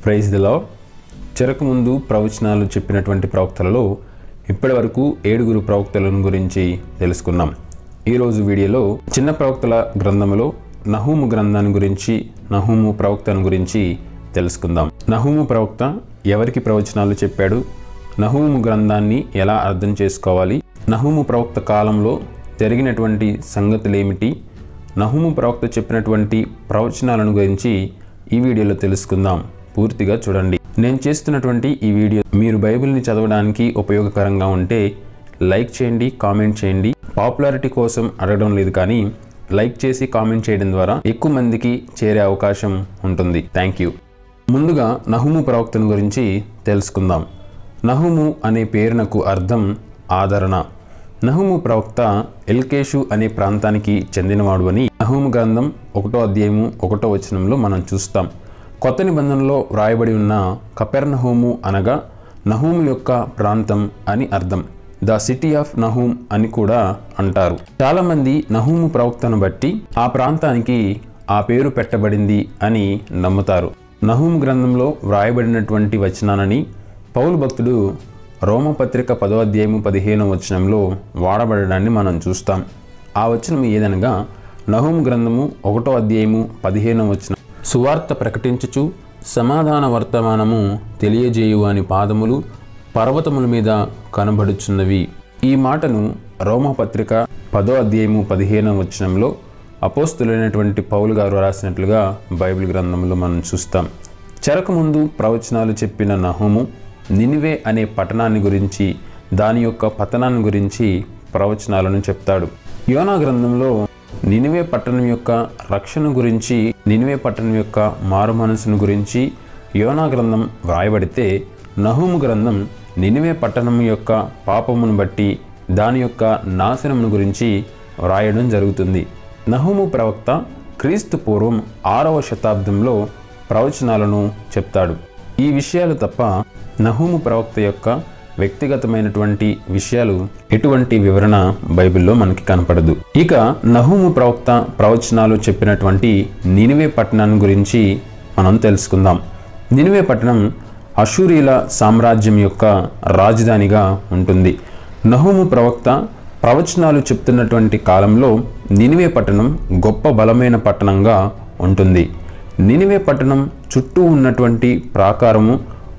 praise దిలో చెరకు ముందు ప్రవచనాలు చెప్పినటువంటి ప్రవక్తలలో ఇప్పటి వరకు ఏడుగురు ప్రవక్తలను గురించి తెలుసుకున్నాం ఈరోజు వీడియోలో చిన్న ప్రవక్తల గ్రంథములో నహూము గ్రంథాన్ని గురించి నహూము ప్రవక్తను గురించి తెలుసుకుందాం నహూము ప్రవక్త ఎవరికి ప్రవచనాలు చెప్పాడు నహూము గ్రంథాన్ని ఎలా అర్థం చేసుకోవాలి నహూము ప్రవక్త కాలంలో జరిగినటువంటి సంగతులేమిటి నహుము ప్రవక్త చెప్పినటువంటి ప్రవచనాలను గురించి ఈ వీడియోలో తెలుసుకుందాం పూర్తిగా చూడండి నేను చేస్తున్నటువంటి ఈ వీడియో మీరు బైబిల్ని చదవడానికి ఉపయోగకరంగా ఉంటే లైక్ చేయండి కామెంట్ చేయండి పాపులారిటీ కోసం అడగడం లేదు కానీ లైక్ చేసి కామెంట్ చేయడం ద్వారా ఎక్కువ మందికి చేరే అవకాశం ఉంటుంది థ్యాంక్ యూ ముందుగా నహుము ప్రవక్తను గురించి తెలుసుకుందాం నహుము అనే పేరునకు అర్థం ఆదరణ నహుము ప్రవక్త ఎల్కేషు అనే ప్రాంతానికి చెందినవాడు అని నహుము గ్రంథం ఒకటో అధ్యాయము ఒకటో వచనంలో మనం చూస్తాం కొత్త నిబంధనలో వ్రాయబడి ఉన్న కపెర్నహోము అనగా నహూము యొక్క ప్రాంతం అని అర్థం ద సిటీ ఆఫ్ నహూమ్ అని కూడా అంటారు చాలామంది నహూము ప్రవక్తను బట్టి ఆ ప్రాంతానికి ఆ పేరు పెట్టబడింది అని నమ్ముతారు నహూము గ్రంథంలో వ్రాయబడినటువంటి వచనాలని పౌలు భక్తుడు రోమపత్రిక పదో అధ్యాయము పదిహేనో వచనంలో వాడబడడాన్ని మనం చూస్తాం ఆ వచనం ఏదనగా నహూము గ్రంథము ఒకటో అధ్యాయము పదిహేనో వచనం సువార్త ప్రకటించుచు సమాధాన వర్తమానము తెలియజేయు అని పాదములు పర్వతముల మీద కనబడుచున్నవి ఈ మాటను రోమపత్రిక పదో అధ్యాయము పదిహేనో వచనంలో అపోస్తులైనటువంటి పౌలు గారు రాసినట్లుగా బైబిల్ గ్రంథంలో మనం చూస్తాం చెరకు ముందు ప్రవచనాలు చెప్పిన నహుము నినివే అనే పట్టణాన్ని గురించి దాని యొక్క పతనాన్ని గురించి ప్రవచనాలను చెప్తాడు యోనా గ్రంథంలో నినివే పట్టణం యొక్క రక్షణ గురించి నినివే పట్టణం యొక్క మారు మనసును గురించి యోనా గ్రంథం వ్రాయబడితే నహుము గ్రంథం నినివే పట్టణం యొక్క పాపమును బట్టి దాని యొక్క నాశనమును గురించి వ్రాయడం జరుగుతుంది నహుము ప్రవక్త క్రీస్తు పూర్వం ఆరవ శతాబ్దంలో ప్రవచనాలను చెప్తాడు ఈ విషయాలు తప్ప నహూము ప్రవక్త యొక్క వ్యక్తిగతమైనటువంటి విషయాలు ఎటువంటి వివరణ బైబిల్లో మనకి కనపడదు ఇక నహూము ప్రవక్త ప్రవచనాలు చెప్పినటువంటి నినివే పట్టణాన్ని గురించి మనం తెలుసుకుందాం నినివే పట్టణం అషూరియుల సామ్రాజ్యం యొక్క రాజధానిగా ఉంటుంది నహూము ప్రవక్త ప్రవచనాలు చెప్తున్నటువంటి కాలంలో నినివే పట్టణం గొప్ప బలమైన పట్టణంగా ఉంటుంది నినివే పట్టణం చుట్టూ ఉన్నటువంటి ప్రాకారము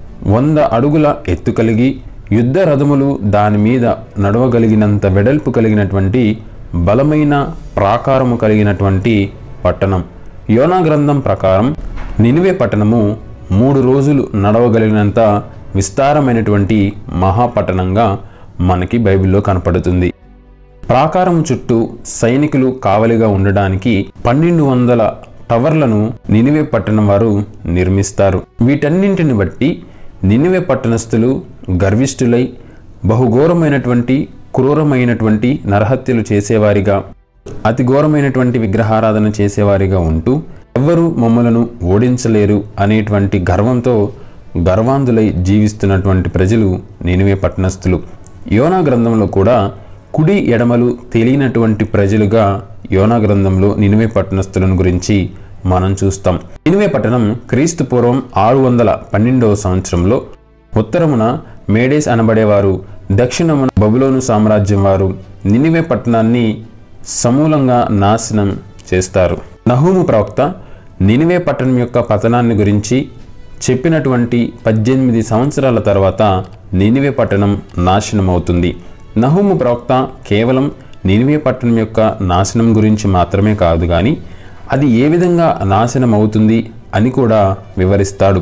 వంద అడుగుల ఎత్తు కలిగి యుద్ధ రథములు దాని మీద నడవగలిగినంత వెడల్పు కలిగినటువంటి బలమైన ప్రాకారము కలిగినటువంటి పట్టణం యోనా గ్రంథం ప్రకారం నినివే పట్టణము మూడు రోజులు నడవగలిగినంత విస్తారమైనటువంటి మహాపట్టణంగా మనకి బైబిల్లో కనపడుతుంది ప్రాకారం చుట్టూ సైనికులు కావలిగా ఉండడానికి పన్నెండు వందల టవర్లను నినివే పట్టణం వారు నిర్మిస్తారు వీటన్నింటిని బట్టి నినివే పట్టణస్థులు గర్విష్ఠులై బహుఘోరమైనటువంటి క్రూరమైనటువంటి నరహత్యలు చేసేవారిగా అతి ఘోరమైనటువంటి విగ్రహారాధన చేసేవారిగా ఉంటూ ఎవ్వరూ మమ్మలను ఓడించలేరు అనేటువంటి గర్వంతో గర్వాంధులై జీవిస్తున్నటువంటి ప్రజలు నినివే పట్టణస్థులు యోనా గ్రంథంలో కూడా కుడి ఎడమలు తెలియనటువంటి ప్రజలుగా యోనా గ్రంథంలో నినివే పట్టణస్థులను గురించి మనం చూస్తాం నినివే పట్టణం క్రీస్తు పూర్వం ఆరు వందల పన్నెండవ సంవత్సరంలో ఉత్తరమున మేడేస్ అనబడేవారు దక్షిణమున బబులోను సామ్రాజ్యం వారు నినివే పట్టణాన్ని సమూలంగా నాశనం చేస్తారు నహూము ప్రవక్త నినివే పట్టణం యొక్క పతనాన్ని గురించి చెప్పినటువంటి పద్దెనిమిది సంవత్సరాల తర్వాత నినివే పట్టణం నాశనం అవుతుంది నహూము ప్రవక్త కేవలం నినివే పట్టణం యొక్క నాశనం గురించి మాత్రమే కాదు కానీ అది ఏ విధంగా నాశనం అవుతుంది అని కూడా వివరిస్తాడు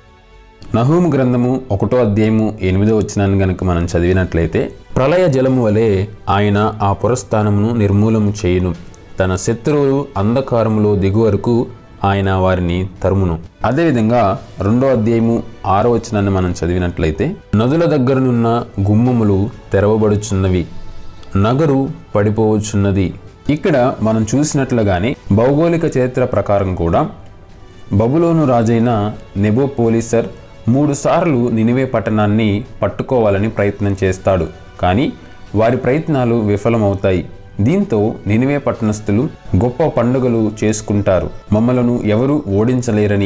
నహూము గ్రంథము ఒకటో అధ్యాయము ఎనిమిదో వచ్చినాన్ని గనుక మనం చదివినట్లయితే ప్రళయ జలము వలె ఆయన ఆ పురస్థానమును నిర్మూలము చేయును తన శత్రువులు అంధకారములో దిగు వరకు ఆయన వారిని తరుమును అదేవిధంగా రెండో అధ్యాయము ఆరో వచనాన్ని మనం చదివినట్లయితే నదుల దగ్గరనున్న గుమ్మములు తెరవబడుచున్నవి నగరు పడిపోవచ్చున్నది ఇక్కడ మనం చూసినట్లుగానే భౌగోళిక చరిత్ర ప్రకారం కూడా బబులోను రాజైన నెబోపోలిసర్ మూడు సార్లు నినివే పట్టణాన్ని పట్టుకోవాలని ప్రయత్నం చేస్తాడు కానీ వారి ప్రయత్నాలు విఫలమవుతాయి దీంతో నినివే పట్టణస్థులు గొప్ప పండుగలు చేసుకుంటారు మమ్మలను ఎవరూ ఓడించలేరని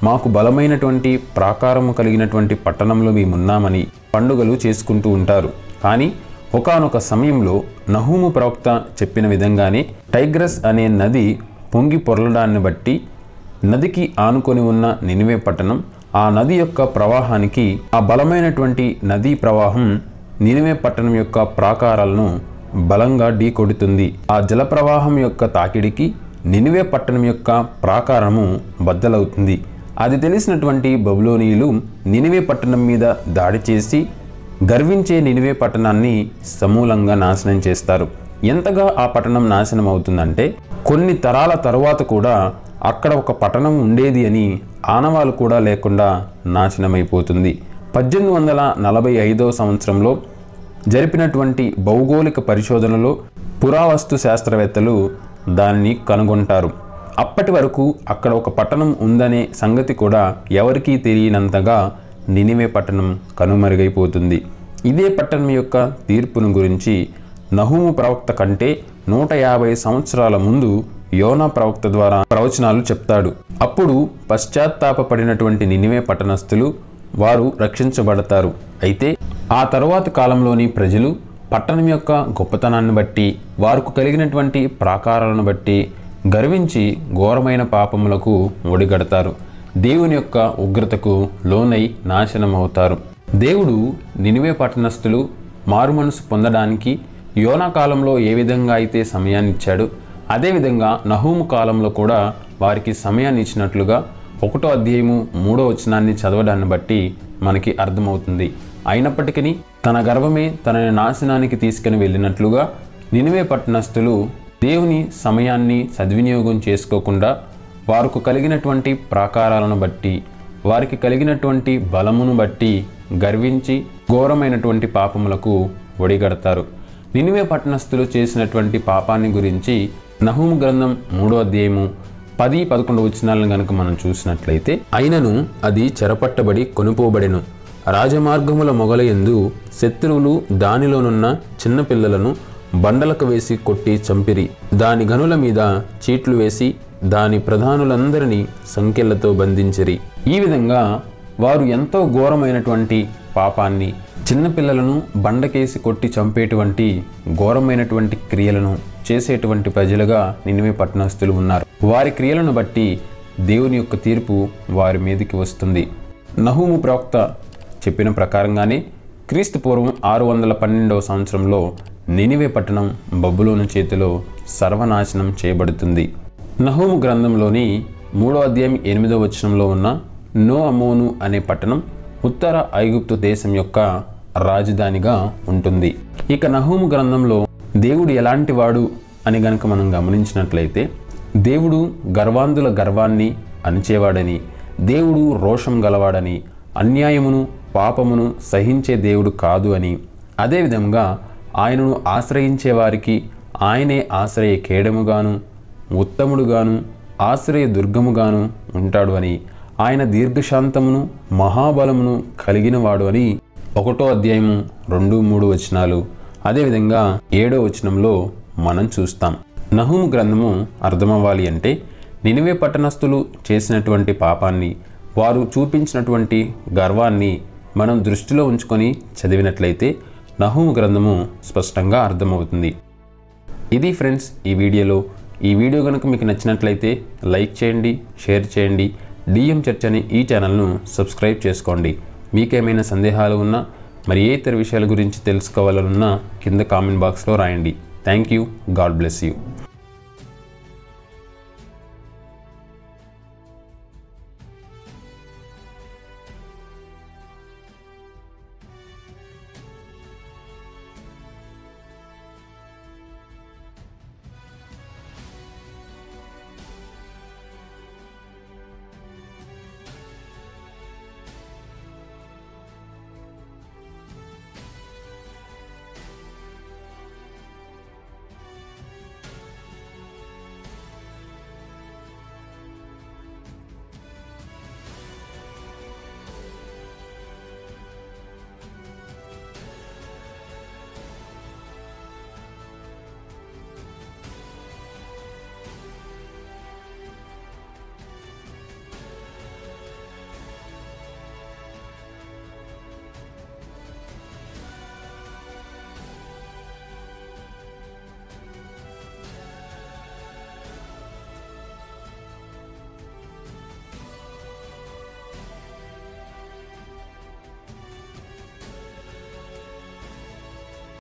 మాకు బలమైనటువంటి ప్రాకారము కలిగినటువంటి పట్టణంలో మేమున్నామని పండుగలు చేసుకుంటూ ఉంటారు కానీ ఒకానొక సమయంలో నహూము ప్రవక్త చెప్పిన విధంగానే టైగ్రస్ అనే నది పొంగి పొరలడాన్ని బట్టి నదికి ఆనుకొని ఉన్న నినివే పట్టణం ఆ నది యొక్క ప్రవాహానికి ఆ బలమైనటువంటి నదీ ప్రవాహం నినివే పట్టణం యొక్క ప్రాకారాలను బలంగా ఢీకొడుతుంది ఆ జల ప్రవాహం యొక్క తాకిడికి నినివే పట్టణం యొక్క ప్రాకారము బద్దలవుతుంది అది తెలిసినటువంటి బబులోనీయులు నినివే పట్టణం మీద దాడి చేసి గర్వించే నినివే పట్టణాన్ని సమూలంగా నాశనం చేస్తారు ఎంతగా ఆ పట్టణం నాశనం అవుతుందంటే కొన్ని తరాల తరువాత కూడా అక్కడ ఒక పట్టణం ఉండేది అని ఆనవాలు కూడా లేకుండా నాశనమైపోతుంది పద్దెనిమిది వందల నలభై ఐదవ సంవత్సరంలో జరిపినటువంటి భౌగోళిక పరిశోధనలో పురావస్తు శాస్త్రవేత్తలు దాన్ని కనుగొంటారు అప్పటి వరకు అక్కడ ఒక పట్టణం ఉందనే సంగతి కూడా ఎవరికీ తెలియనంతగా నినివే పట్టణం కనుమరుగైపోతుంది ఇదే పట్టణం యొక్క తీర్పును గురించి నహూము ప్రవక్త కంటే నూట యాభై సంవత్సరాల ముందు యోనా ప్రవక్త ద్వారా ప్రవచనాలు చెప్తాడు అప్పుడు పశ్చాత్తాపపడినటువంటి నినివే పట్టణస్థులు వారు రక్షించబడతారు అయితే ఆ తరువాత కాలంలోని ప్రజలు పట్టణం యొక్క గొప్పతనాన్ని బట్టి వారికి కలిగినటువంటి ప్రాకారాలను బట్టి గర్వించి ఘోరమైన పాపములకు ఒడిగడతారు దేవుని యొక్క ఉగ్రతకు లోనై నాశనమవుతారు దేవుడు నినివే పట్టణస్థులు మారుమనసు పొందడానికి యోనా కాలంలో ఏ విధంగా అయితే సమయాన్ని ఇచ్చాడు అదేవిధంగా నహూము కాలంలో కూడా వారికి సమయాన్ని ఇచ్చినట్లుగా ఒకటో అధ్యాయము మూడో వచనాన్ని చదవడాన్ని బట్టి మనకి అర్థమవుతుంది అయినప్పటికీ తన గర్వమే తనని నాశనానికి తీసుకుని వెళ్ళినట్లుగా నినివే పట్టణస్థులు దేవుని సమయాన్ని సద్వినియోగం చేసుకోకుండా వారికి కలిగినటువంటి ప్రాకారాలను బట్టి వారికి కలిగినటువంటి బలమును బట్టి గర్వించి ఘోరమైనటువంటి పాపములకు ఒడిగడతారు నినివే పట్టణస్థులు చేసినటువంటి పాపాన్ని గురించి నహూము గ్రంథం మూడో అధ్యాయము పది పదకొండు వచనాలను గనుక మనం చూసినట్లయితే అయినను అది చెరపట్టబడి కొనుపోబడెను రాజమార్గముల మొగలయందు శత్రువులు దానిలోనున్న చిన్నపిల్లలను బండలకు వేసి కొట్టి చంపిరి దాని గనుల మీద చీట్లు వేసి దాని ప్రధానులందరినీ సంఖ్యలతో బంధించిరి ఈ విధంగా వారు ఎంతో ఘోరమైనటువంటి పాపాన్ని చిన్నపిల్లలను బండకేసి కొట్టి చంపేటువంటి ఘోరమైనటువంటి క్రియలను చేసేటువంటి ప్రజలుగా నినివే పట్టణస్థులు ఉన్నారు వారి క్రియలను బట్టి దేవుని యొక్క తీర్పు వారి మీదకి వస్తుంది నహూము ప్రవక్త చెప్పిన ప్రకారంగానే క్రీస్తు పూర్వం ఆరు వందల పన్నెండవ సంవత్సరంలో నినివే పట్టణం బబ్బులోని చేతిలో సర్వనాశనం చేయబడుతుంది నహూము గ్రంథంలోని మూడో అధ్యాయం ఎనిమిదో వచనంలో ఉన్న నో అమోను అనే పట్టణం ఉత్తర ఐగుప్తు దేశం యొక్క రాజధానిగా ఉంటుంది ఇక నహూము గ్రంథంలో దేవుడు ఎలాంటి వాడు అని గనక మనం గమనించినట్లయితే దేవుడు గర్వాంధుల గర్వాన్ని అణిచేవాడని దేవుడు రోషం గలవాడని అన్యాయమును పాపమును సహించే దేవుడు కాదు అని అదేవిధంగా ఆయనను ఆశ్రయించే వారికి ఆయనే ఆశ్రయ కేడముగాను ఉత్తముడుగాను ఆశ్రయ దుర్గముగాను ఉంటాడు అని ఆయన దీర్ఘశాంతమును మహాబలమును కలిగినవాడు అని ఒకటో అధ్యాయము రెండు మూడు వచనాలు అదేవిధంగా ఏడో వచనంలో మనం చూస్తాం నహూము గ్రంథము అర్థమవ్వాలి అంటే నినివే పట్టణస్థులు చేసినటువంటి పాపాన్ని వారు చూపించినటువంటి గర్వాన్ని మనం దృష్టిలో ఉంచుకొని చదివినట్లయితే నహూము గ్రంథము స్పష్టంగా అర్థమవుతుంది ఇది ఫ్రెండ్స్ ఈ వీడియోలో ఈ వీడియో కనుక మీకు నచ్చినట్లయితే లైక్ చేయండి షేర్ చేయండి డిఎం చర్చ్ అనే ఈ ఛానల్ను సబ్స్క్రైబ్ చేసుకోండి మీకేమైనా సందేహాలు ఉన్నా మరి ఏ ఇతర విషయాల గురించి తెలుసుకోవాలన్నా కింద కామెంట్ బాక్స్లో రాయండి thank you God bless you